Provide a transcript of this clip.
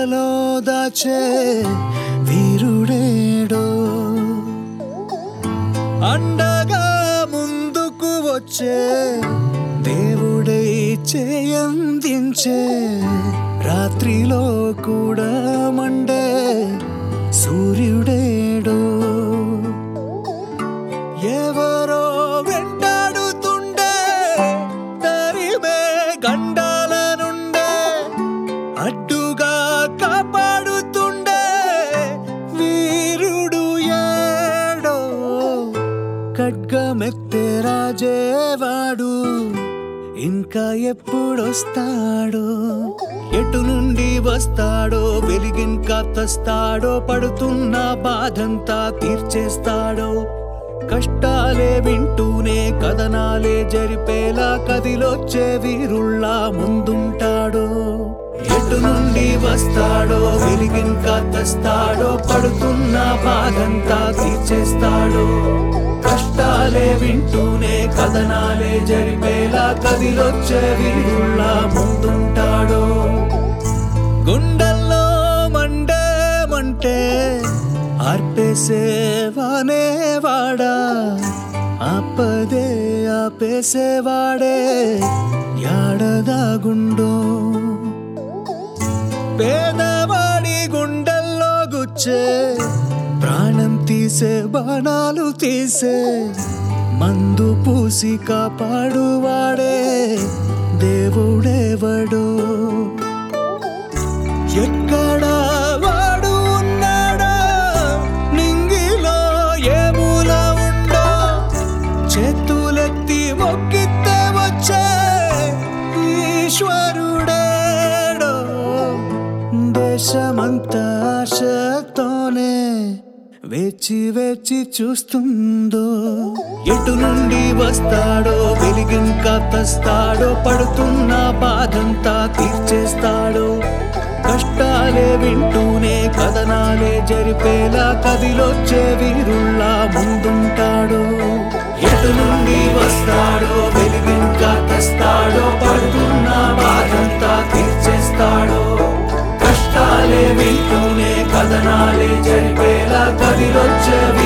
గుండెలో దాచే వీరుడేడో అండగా ముందుకు వచ్చే దేవుడై చేయందించే రాత్రిలో కూడా మండే సూర్యుడేడో ఎవరో వెంటాడుతుండే తరిమే గండాల నుండే అడ్డుగా కాపాడుతుండే వీరుడు ఏడో ఖడ్గమెత్తే రాజేవాడు ఇంకా ఎప్పుడొస్తాడో ఎటు నుండి వస్తాడో వెలిగింకా తెస్తాడో పడుతున్న బాధంతా తీర్చేస్తాడో కష్టాలే వింటూనే కథనాలే జరిపేలా కదిలొచ్చే వీరుల్లా ముందుంటాడో ఎటు నుండి వస్తాడో వెలిగింకా తెస్తాడో పడుతున్న బాధంతా తీర్చేస్తాడో కష్టాలే వింటూనే కథనాలే జరిపేలా కదిలొచ్చే వీరుల్లా ముందుంటాడో గుండెల్లో మండే మంటే ఆర్పేసేవానే వాడా ఆపదే ఆపేసేవాడే యాడదాగుండో పేదవాడి గుండెల్లో గుచ్చే ప్రాణం తీసే బాణాలు తీసే మందు పూసి కాపాడువాడే దేవుడేవడు ఎక్కడ వాడు ఉన్నాడా నింగిలో ఏ మూల ఉండో చేతులెత్తి మొక్కితే వచ్చే ఈశ్వరుడేడో దేశమంతా ఆశతోనే వేచి వేచి చూస్తుందో ఎటు నుండి వస్తాడో వెలిగింకా తెస్తాడో పడుతున్న బాధంతా తీర్చేస్తాడో కష్టాలే వింటూనే కథనాలే జరిపేలా కదిలొచ్చే వీరుల్లా ముందుంటాడో ఎటు నుండి వస్తాడో వెలిగింకా తెస్తాడో పడుతున్న బాధంతా తీర్చేస్తాడో కష్టాలే వింటూనే కథనాలే జరిపేలా కదిలొచ్చే